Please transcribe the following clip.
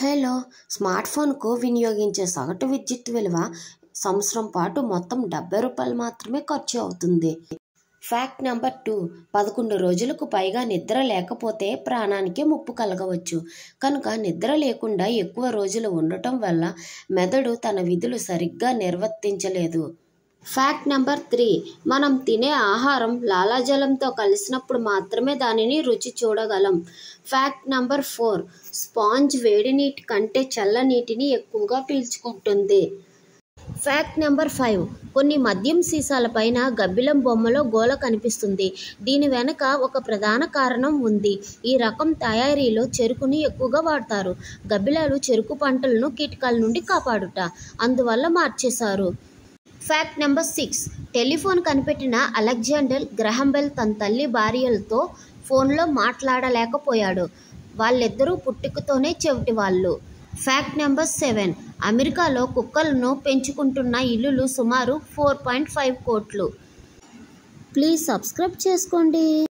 hello smart ఫోన్కు వినియోగించే సగటు విద్యుత్ విలువ సంవత్సరం పాటు మొత్తం డెబ్బై రూపాయలు మాత్రమే ఖర్చు అవుతుంది ఫ్యాక్ట్ నెంబర్ టూ పదకొండు రోజులకు పైగా నిద్ర లేకపోతే ప్రాణానికి ముప్పు కలగవచ్చు కనుక నిద్ర లేకుండా ఎక్కువ రోజులు ఉండటం వల్ల మెదడు తన విధులు సరిగ్గా నిర్వర్తించలేదు ఫ్యాక్ట్ నెంబర్ త్రీ మనం తినే ఆహారం లాలాజలంతో కలిసినప్పుడు మాత్రమే దానిని రుచి చూడగలం ఫ్యాక్ట్ నెంబర్ ఫోర్ స్పాంజ్ వేడి నీటి కంటే చల్ల నీటిని ఎక్కువగా పీల్చుకుంటుంది ఫ్యాక్ట్ నెంబర్ ఫైవ్ కొన్ని మద్యం సీసాల పైన గబ్బిలం బొమ్మలో గోల కనిపిస్తుంది దీని వెనక ఒక ప్రధాన కారణం ఉంది ఈ రకం తయారీలో చెరుకుని ఎక్కువగా వాడతారు గబ్బిలాలు చెరుకు పంటలను కీటకాల నుండి కాపాడుట అందువల్ల మార్చేశారు ఫ్యాక్ట్ నెంబర్ సిక్స్ టెలిఫోన్ కనిపెట్టిన అలెగ్జాండర్ గ్రహంబెల్ తన తల్లి భార్యలతో ఫోన్లో మాట్లాడలేకపోయాడు వాళ్ళిద్దరూ పుట్టుకతోనే చెవిటి వాళ్ళు ఫ్యాక్ట్ నెంబర్ సెవెన్ అమెరికాలో కుక్కలను పెంచుకుంటున్న ఇల్లులు సుమారు ఫోర్ పాయింట్ ఫైవ్ కోట్లు ప్లీజ్ సబ్స్క్రైబ్ చేసుకోండి